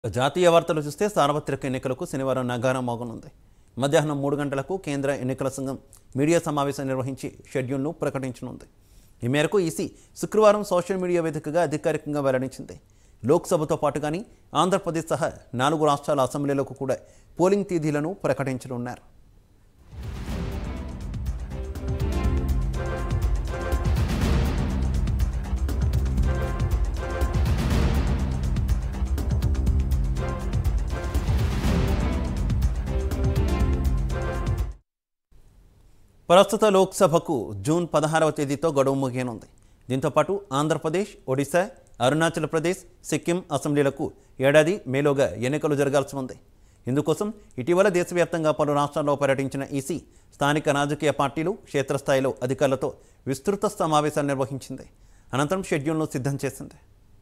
జాతీయ వార్తలు చూస్తే సార్వత్రిక ఎన్నికలకు శనివారం నగారం మోగనుంది మధ్యాహ్నం మూడు గంటలకు కేంద్ర ఎన్నికల సంఘం మీడియా సమావేశం నిర్వహించి షెడ్యూల్ను ప్రకటించనుంది ఈ మేరకు ఈసీ శుక్రవారం సోషల్ మీడియా వేదికగా అధికారికంగా వెల్లడించింది లోక్సభతో పాటుగాని ఆంధ్రప్రదేశ్ సహా నాలుగు రాష్ట్రాల అసెంబ్లీలకు కూడా పోలింగ్ తేదీలను ప్రకటించనున్నారు ప్రస్తుత లోక్సభకు జూన్ పదహారవ తేదీతో గడువు ముగియనుంది దీంతోపాటు ఆంధ్రప్రదేశ్ ఒడిశా అరుణాచల్ ప్రదేశ్ సిక్కిం అసెంబ్లీలకు ఏడాది మేలోగా ఎన్నికలు జరగాల్సి ఉంది ఇందుకోసం ఇటీవల దేశవ్యాప్తంగా పలు రాష్ట్రాల్లో పర్యటించిన ఈసీ స్థానిక రాజకీయ పార్టీలు క్షేత్రస్థాయిలో అధికారులతో విస్తృత సమావేశాలు నిర్వహించింది అనంతరం షెడ్యూల్ను సిద్ధం చేసింది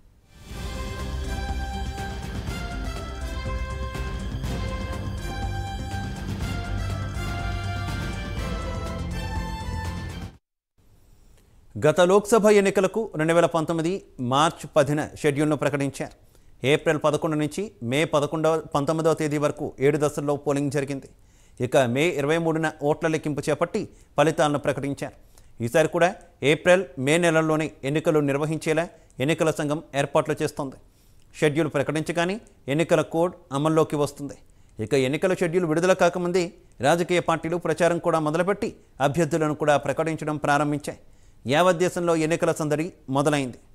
గత లోక్సభ ఎన్నికలకు రెండు వేల పంతొమ్మిది మార్చి పదిన షెడ్యూల్ను ప్రకటించారు ఏప్రిల్ పదకొండు నుంచి మే పదకొండవ పంతొమ్మిదవ తేదీ వరకు ఏడు దశల్లో పోలింగ్ జరిగింది ఇక మే ఇరవై మూడున ఓట్ల లెక్కింపు చేపట్టి ఫలితాలను ప్రకటించారు ఈసారి కూడా ఏప్రిల్ మే నెలల్లోనే ఎన్నికలు నిర్వహించేలా ఎన్నికల సంఘం ఏర్పాట్లు చేస్తోంది షెడ్యూల్ ప్రకటించగానే ఎన్నికల కోడ్ అమల్లోకి వస్తుంది ఇక ఎన్నికల షెడ్యూల్ విడుదల కాకముందే రాజకీయ పార్టీలు ప్రచారం కూడా మొదలుపెట్టి అభ్యర్థులను కూడా ప్రకటించడం ప్రారంభించాయి యావత్ దేశంలో ఎన్నికల సందడి మొదలైంది